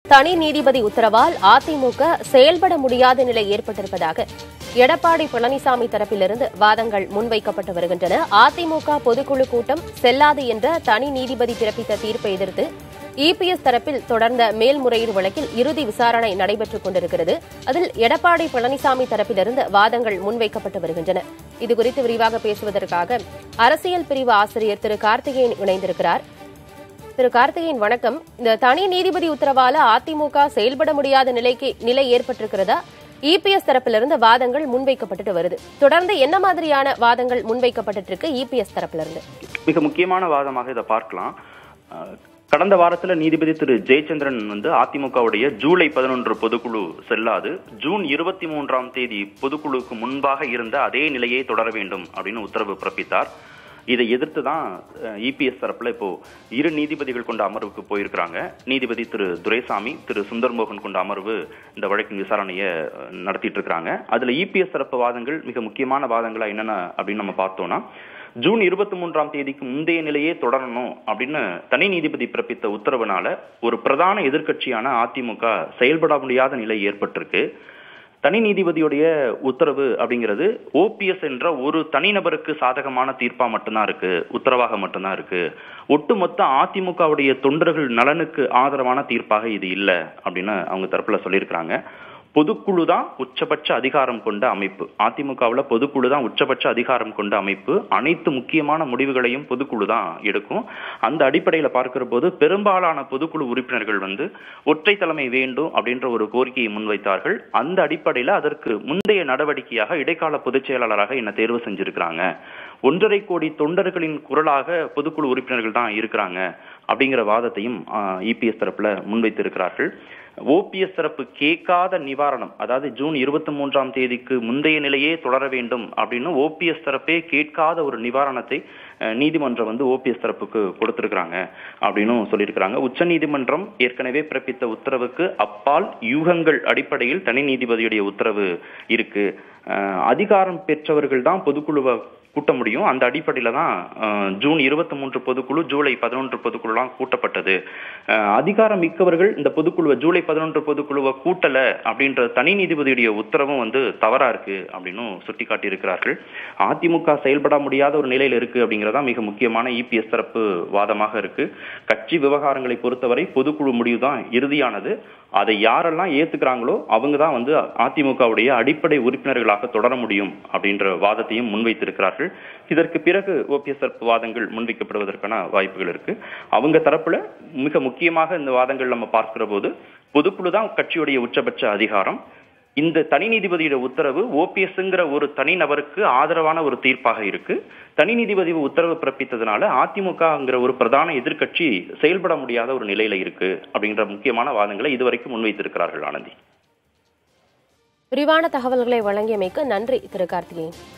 தனி நீதிபதி உத்தரவால் அதிமுக செயல்பட முடியாத நிலை ஏற்பட்டிருப்பதாக எடப்பாடி பழனிசாமி தரப்பிலிருந்து வாதங்கள் முன்வைக்கப்பட்டு வருகின்றன அதிமுக பொதுக்குழு கூட்டம் செல்லாது என்ற தனி நீதிபதி பிறப்பித்த தீர்ப்பை எதிர்த்து இபிஎஸ் தரப்பில் தொடர்ந்த மேல்முறையீடு வழக்கில் இறுதி விசாரணை நடைபெற்றுக் கொண்டிருக்கிறது அதில் எடப்பாடி பழனிசாமி தரப்பிலிருந்து வாதங்கள் முன்வைக்கப்பட்டு வருகின்றன இதுகுறித்து விரிவாக பேசுவதற்காக அரசியல் பிரிவு ஆசிரியர் திரு கார்த்திகேயன் இணைந்திருக்கிறார் திரு கார்த்திகேயன் வணக்கம் இந்த தனி நீதிபதி உத்தரவால அதிமுக செயல்பட முடியாத நிலைக்கு நிலை ஏற்பட்டிருக்கிறதா இபிஎஸ் தரப்பிலிருந்து வாதங்கள் முன்வைக்கப்பட்டுட்டு வருது தொடர்ந்து என்ன மாதிரியான வாதங்கள் முன்வைக்கப்பட்டு இருக்கு இபிஎஸ் தரப்பிலிருந்து மிக முக்கியமான வாதமாக இதை பார்க்கலாம் அஹ், கடந்த வாரத்துல நீதிபதி திரு ஜெயச்சந்திரன் வந்து அதிமுகவுடைய ஜூலை பதினொன்று பொதுக்குழு செல்லாது ஜூன் இருபத்தி மூன்றாம் தேதி பொதுக்குழுக்கு முன்பாக இருந்த அதே நிலையை தொடர வேண்டும் அப்படின்னு உத்தரவு பிறப்பித்தார் இதை எதிர்த்து தான் இபிஎஸ் தரப்புல இப்போ இரு நீதிபதிகள் கொண்ட அமர்வுக்கு போயிருக்கிறாங்க நீதிபதி திரு துரைசாமி திரு சுந்தர்மோகன் கொண்ட அமர்வு இந்த வழக்கின் விசாரணையை அஹ், நடத்திட்டு இருக்கிறாங்க அதுல இபிஎஸ் தரப்பு வாதங்கள் மிக முக்கியமான வாதங்களா என்னென்ன அப்படின்னு நம்ம பார்த்தோம்னா ஜூன் இருபத்தி மூன்றாம் தேதிக்கு முந்தைய நிலையே தொடரணும் அப்படின்னு தனி நீதிபதி பிறப்பித்த உத்தரவுனால ஒரு பிரதான எதிர்க்கட்சியான அதிமுக செயல்பட முடியாத நிலை ஏற்பட்டிருக்கு தனி நீதிபதியுடைய உத்தரவு அப்படிங்கிறது ஓபிஎஸ் என்ற ஒரு தனிநபருக்கு சாதகமான தீர்ப்பா மட்டும்தான் இருக்கு உத்தரவாக மட்டும்தான் இருக்கு ஒட்டுமொத்த அதிமுகவுடைய தொண்டர்கள் நலனுக்கு ஆதரவான தீர்ப்பாக இது இல்லை அப்படின்னு அவங்க தரப்புல சொல்லியிருக்கிறாங்க பொதுக்குழு தான் உச்சபட்ச அதிகாரம் கொண்ட அமைப்பு அதிமுகவுல பொதுக்குழு தான் உச்சபட்ச அதிகாரம் கொண்ட அமைப்பு அனைத்து முக்கியமான முடிவுகளையும் பொதுக்குழு தான் எடுக்கும் அந்த அடிப்படையில பார்க்கிற போது பெரும்பாலான பொதுக்குழு உறுப்பினர்கள் வந்து ஒற்றை தலைமை வேண்டும் அப்படின்ற ஒரு கோரிக்கையை முன்வைத்தார்கள் அந்த அடிப்படையில அதற்கு முந்தைய நடவடிக்கையாக இடைக்கால பொதுச் செயலாளராக என்ன தேர்வு செஞ்சிருக்கிறாங்க ஒன்றரை கோடி தொண்டர்களின் குரலாக பொதுக்குழு உறுப்பினர்கள் தான் இருக்கிறாங்க அப்படிங்கிற வாதத்தையும் இபிஎஸ் தரப்புல முன்வைத்திருக்கிறார்கள் ஓபிஎஸ் தரப்பு கேட்காத நிவாரணம் அதாவது ஜூன் இருபத்தி மூன்றாம் தேதிக்கு முந்தைய நிலையே தொடர வேண்டும் அப்படின்னு ஓபிஎஸ் தரப்பே கேட்காத ஒரு நிவாரணத்தை அஹ், நீதிமன்றம் வந்து ஓபிஎஸ் தரப்புக்கு கொடுத்திருக்கிறாங்க அப்படின்னும் சொல்லியிருக்கிறாங்க உச்சநீதிமன்றம் ஏற்கனவே பிறப்பித்த உத்தரவுக்கு அப்பால் யூகங்கள் அடிப்படையில் தனி நீதிபதியுடைய உத்தரவு இருக்கு அஹ், அதிகாரம் பெற்றவர்கள் தான் பொதுக்குழுவை கூட்ட முடியும் அந்த அடிப்படையில தான் அஹ், ஜூன் இருபத்தி மூன்று பொதுக்குழு ஜூலை பதினொன்று பொதுக்குழுலாம் கூட்டப்பட்டது அஹ், அதிகாரம் மிக்கவர்கள் இந்த பொதுக்குழுவை ஜூலை பதினொன்று பொதுக்குழுவை கூட்டல அப்படின்ற தனி நீதிபதியுடைய உத்தரவும் வந்து தவறா இருக்கு அப்படின்னும் சுட்டிக்காட்டி இருக்கிறார்கள் அதிமுக செயல்பட முடியாத ஒரு நிலையில இருக்கு அப்படிங்கறதா மிக முக்கியமான இபிஎஸ் தரப்பு வாதமாக இருக்கு கட்சி விவகாரங்களை பொறுத்தவரை பொதுக்குழு முடிவு தான் இறுதியானது அதை யாரெல்லாம் ஏத்துக்கிறாங்களோ அவங்க தான் வந்து அதிமுகவுடைய அடிப்படை உறுப்பினர்களாக தொடர முடியும் அப்படின்ற வாதத்தையும் முன்வைத்திருக்கிறார்கள் இதற்கு பிறகு ஓபிஎஸ் தரப்பு வாதங்கள் முன்வைக்கப்படுவதற்கான வாய்ப்புகள் இருக்கு அவங்க தரப்புல மிக முக்கியமாக இந்த வாதங்கள் நம்ம பார்க்கிற போது பொதுக்குழு தான் கட்சியுடைய உச்சபட்ச அதிகாரம் இந்த தனி நீதிபதியோட உத்தரவு ஓபிஎஸ்ங்கிற ஒரு தனி நபருக்கு ஆதரவான ஒரு தீர்ப்பாக இருக்கு தனி நீதிபதி உத்தரவு பிறப்பித்ததுனால அதிமுகங்கிற ஒரு பிரதான எதிர்க்கட்சி செயல்பட முடியாத ஒரு நிலையில இருக்கு அப்படிங்கிற முக்கியமான வாதங்களை இதுவரைக்கும் முன்வைத்திருக்கிறார்கள் ஆனந்தி விரிவான தகவல்களை வழங்கியமைக்கு நன்றி திரு கார்த்திகேயன்